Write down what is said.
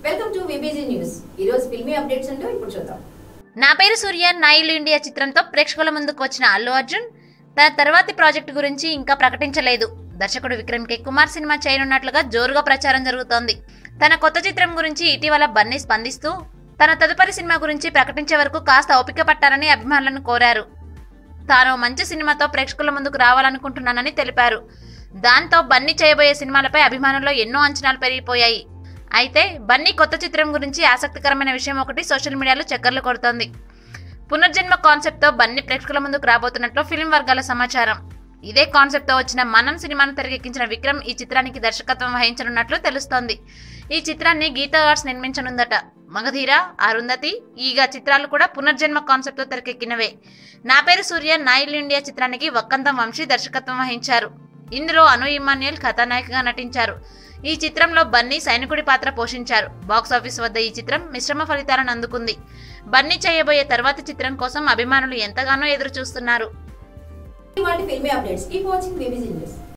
welcome to VBG news ఈ రోజు filmy updates అంటూ ఇప్పుడు చూద్దాం నా పేరు సూర్య నాయులు ఇండియా చిత్రంతో ప్రేక్షకుల ముందుకు వచ్చిన అల్లు అర్జున్ తన తర్వాతి ప్రాజెక్టు గురించి ఇంకా ప్రకటించలేదు దర్శకుడు విక్రమ్ కే కుమార్ సినిమా చేయనున్నట్లుగా జోరుగా ప్రచారం జరుగుతోంది తన కొత్త చిత్రం గురించి ఇటీవల బన్నీ స్పందిస్తూ తన తదుపరి సినిమా గురించి ప్రకటించే వరకు కాస్త ఓపిక పట్టాలని అభిమానులను కోరారు తాను మంచి సినిమాతో ప్రేక్షకుల ముందుకు రావాలనుకుంటున్నానని తెలిపారు దాంతో బన్నీ చేయబోయే సినిమాలపై అభిమానుల్లో ఎన్నో అంచనాలు పెరిగిపోయాయి అయితే బన్నీ కొత్త చిత్రం గురించి ఆసక్తికరమైన విషయం ఒకటి సోషల్ మీడియాలో చక్కర్లు కొడుతోంది పునర్జన్మ కాన్సెప్ట్తో బన్నీ ప్రేక్షకుల ముందుకు రాబోతున్నట్లు ఫిల్మ్ వర్గాల సమాచారం ఇదే కాన్సెప్ట్తో వచ్చిన మనం సినిమాను తెరకెక్కించిన విక్రమ్ ఈ చిత్రానికి దర్శకత్వం వహించనున్నట్లు తెలుస్తోంది ఈ చిత్రాన్ని గీతా ఆర్ట్స్ నిర్మించనుందట మగధీర అరుంధతి ఈగ చిత్రాలు కూడా పునర్జన్మ కాన్సెప్ట్తో తెరకెక్కినవే నా పేరు సూర్య నాయిల్ ఇండియా చిత్రానికి వక్కంతం వంశీ దర్శకత్వం వహించారు ఇందులో అను ఇమాన్యుయల్ కథానాయికగా నటించారు ఈ చిత్రంలో బన్నీ సైనికుడి పాత్ర పోషించారు బాక్సాఫీస్ వద్ద ఈ చిత్రం మిశ్రమ ఫలితాలను అందుకుంది బన్నీ చేయబోయే తర్వాతి చిత్రం కోసం అభిమానులు ఎంతగానో ఎదురు చూస్తున్నారు ఇవాళ filmy updates keep watching VBG news